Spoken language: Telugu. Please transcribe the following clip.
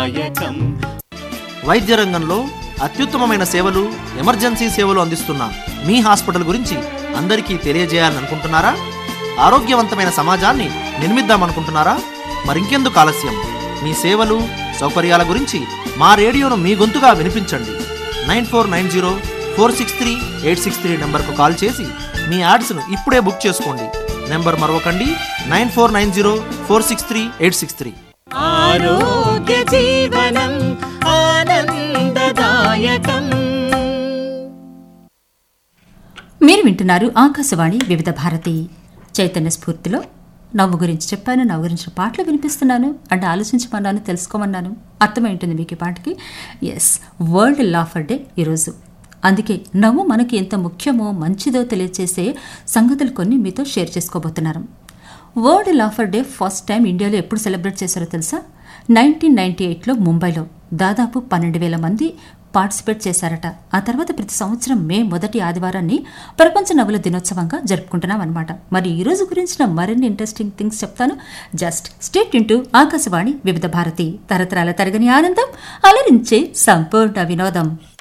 ఆనందదాయకం వైద్య రంగంలో అత్యుత్తమమైన సేవలు ఎమర్జెన్సీ సేవలు అందిస్తున్న మీ హాస్పిటల్ గురించి అందరికీ తెలియజేయాలని అనుకుంటున్నారా ఆరోగ్యవంతమైన సమాజాన్ని నిర్మిద్దామనుకుంటున్నారా మరింకెందుకు ఆలస్యం మీ సేవలు సౌకర్యాల గురించి మా రేడియోను మీ గొంతుగా వినిపించండి nine four nine zero four six three eight six three నెంబర్కు కాల్ చేసి మీ యాడ్స్ను ఇప్పుడే బుక్ చేసుకోండి నెంబర్ మరొకండి nine four nine zero four six three eight six three ఆరోగ్య జీవనం ఆనందదాయకం మీరు వింటున్నారు ఆకాశవాణి వివిధ భారతి చైతన్య స్ఫూర్తిలో నవ్వు గురించి చెప్పాను నవ్వు గురించిన పాటలు వినిపిస్తున్నాను అంటే ఆలోచించమన్నాను తెలుసుకోమన్నాను అర్థమైంటుంది మీకు ఈ పాటకి ఎస్ వరల్డ్ లాఫర్ డే ఈరోజు అందుకే నవ్వు మనకి ఎంత ముఖ్యమో మంచిదో తెలియచేసే సంగతులు కొన్ని మీతో షేర్ చేసుకోబోతున్నాను world laughter day first time ఇండియాలో ఎప్పుడు సెలబ్రేట్ చేశారో తెలుసా నైన్టీన్ నైన్టీ ఎయిట్లో ముంబైలో దాదాపు పన్నెండు వేల మంది పార్టిసిపేట్ చేశారట ఆ తర్వాత ప్రతి సంవత్సరం మే మొదటి ఆదివారాన్ని ప్రపంచ నవ్వుల దినోత్సవంగా జరుపుకుంటున్నాం అనమాట మరి ఈ రోజు గురించిన మరిన్ని ఇంట్రెస్టింగ్ థింగ్స్ చెప్తాను just stay tuned to Akashvani Vividh Bharati తరతరాల తరగని ఆనందం అలరించే సంపూర్ణ వినోదం